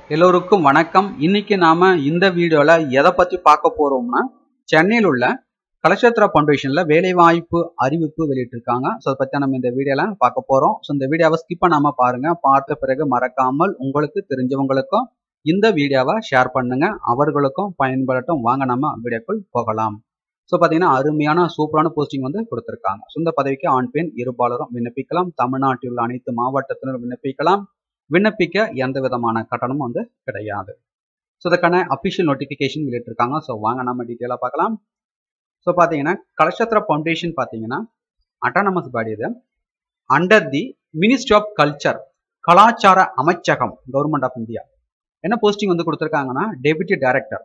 எல்லோருக்கும் வணக்கம் இன்னைக்கு நாம இந்த வீடியோல எதை பத்தி பார்க்க போறோம்னா சென்னையில் உள்ள கலட்சத்திர ஃபவுண்டேஷன்ல வேலைவாய்ப்பு அறிவிப்பு வெளியிட்டிருக்காங்க ஸோ அதை பத்தி நம்ம இந்த வீடியோல பார்க்க போறோம் ஸோ இந்த வீடியோவை ஸ்கிப் பண்ணாம பாருங்க பார்த்த பிறகு மறக்காமல் உங்களுக்கு தெரிஞ்சவங்களுக்கும் இந்த வீடியோவை ஷேர் பண்ணுங்க அவர்களுக்கும் பயன்படட்டும் வாங்க நம்ம வீடியோக்குள் போகலாம் ஸோ பார்த்தீங்கன்னா அருமையான சூப்பரான போஸ்டிங் வந்து கொடுத்துருக்காங்க ஸோ இந்த பதவிக்கு ஆண் பெண் இருபாலரும் விண்ணப்பிக்கலாம் தமிழ்நாட்டில் உள்ள அனைத்து மாவட்டத்தினரும் விண்ணப்பிக்கலாம் விண்ணப்பிக்க எந்த விதமான கட்டணமும் வந்து கிடையாது ஸோ இதுக்கான அஃபிஷியல் நோட்டிஃபிகேஷன் வெளியிட்டிருக்காங்க ஸோ வாங்க நம்ம டீட்டெயிலாக பார்க்கலாம் ஸோ பார்த்தீங்கன்னா கலட்சத்திர ஃபவுண்டேஷன் பார்த்தீங்கன்னா அட்டானமஸ் பாடி இது under the ministry of culture கலாச்சார அமைச்சகம் கவர்மெண்ட் ஆஃப் இந்தியா என்ன போஸ்டிங் வந்து கொடுத்துருக்காங்கன்னா டெபுட்டி டைரக்டர்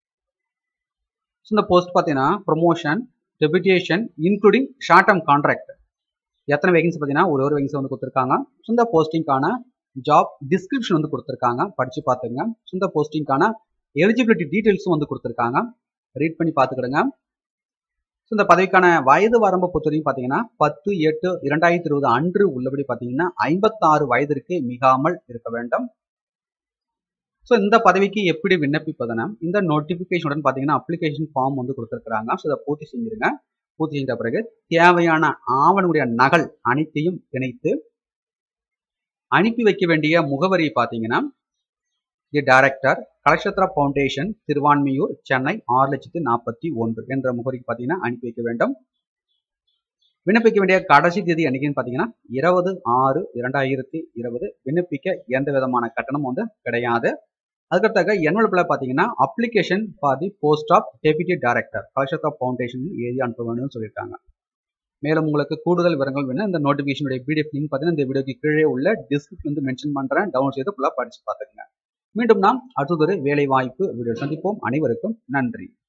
ஸோ இந்த போஸ்ட் பார்த்தீங்கன்னா promotion deputation including short term contract எத்தனை வேகன்சி பார்த்தீங்கன்னா ஒரு ஒரு வேகன்சி வந்து கொடுத்துருக்காங்க ஸோ இந்த போஸ்டிங்கான ஜாப் டிஸ்கிரிப்ஷன் வந்து கொடுத்துருக்காங்க படித்து பார்த்துங்க ஸோ இந்த போஸ்டிங்கான எலிஜிபிலிட்டி டீட்டெயில்ஸும் வந்து கொடுத்துருக்காங்க ரீட் பண்ணி பார்த்துக்கிடுங்க ஸோ இந்த பதவிக்கான வயது வரம்பு பொறுத்தவரைக்கும் பார்த்தீங்கன்னா பத்து எட்டு இரண்டாயிரத்தி இருபது அன்று உள்ளபடி பார்த்தீங்கன்னா ஐம்பத்தாறு வயதிற்கு மிகாமல் இருக்க வேண்டும் ஸோ இந்த பதவிக்கு எப்படி விண்ணப்பிப்பதுன்னா இந்த நோட்டிஃபிகேஷனுடன் பார்த்தீங்கன்னா அப்ளிகேஷன் ஃபார்ம் வந்து கொடுத்துருக்குறாங்க ஸோ இதை பூர்த்தி செஞ்சிருங்க பூர்த்தி செஞ்ச பிறகு தேவையான ஆவணங்களுடைய நகல் அனைத்தையும் இணைத்து அனுப்பி வைக்க வேண்டிய முகவரி பார்த்தீங்கன்னா the director Kalakshetra foundation Thiruvanmiyur Chennai ஆறு லட்சத்தி நாற்பத்தி ஒன்று என்ற முகவரிக்கு பார்த்தீங்கன்னா அனுப்பி வைக்க வேண்டும் விண்ணப்பிக்க வேண்டிய கடைசி தேதி என்னைக்குன்னு பார்த்தீங்கன்னா இருபது ஆறு இரண்டாயிரத்தி இருபது விண்ணப்பிக்க எந்த விதமான கட்டணம் வந்து கிடையாது அதுக்கடுத்தாக என்வலப்பில் பார்த்தீங்கன்னா application for the post of deputy director Kalakshetra foundation எழுதி அனுப்ப வேணும்னு சொல்லியிருக்காங்க மேலும் உங்களுக்கு கூடுதல் விவரங்கள் வேணும் இந்த நோட்டிஃபிகேஷனுடைய பிடிஎஃப் லிங்க் பார்த்தீங்கன்னா இந்த வீடியோக்கு கீழே உள்ள டிஸ்கிரிப்ஷன் வந்து மென்ஷன் பண்ணுறேன் டவுன்லோட் செய்து ஃபுல்லாக படித்து பார்த்துக்கங்க மீண்டும் நாம் அடுத்ததொரு வேலை வாய்ப்பு வீடியோ சந்திப்போம் அனைவருக்கும் நன்றி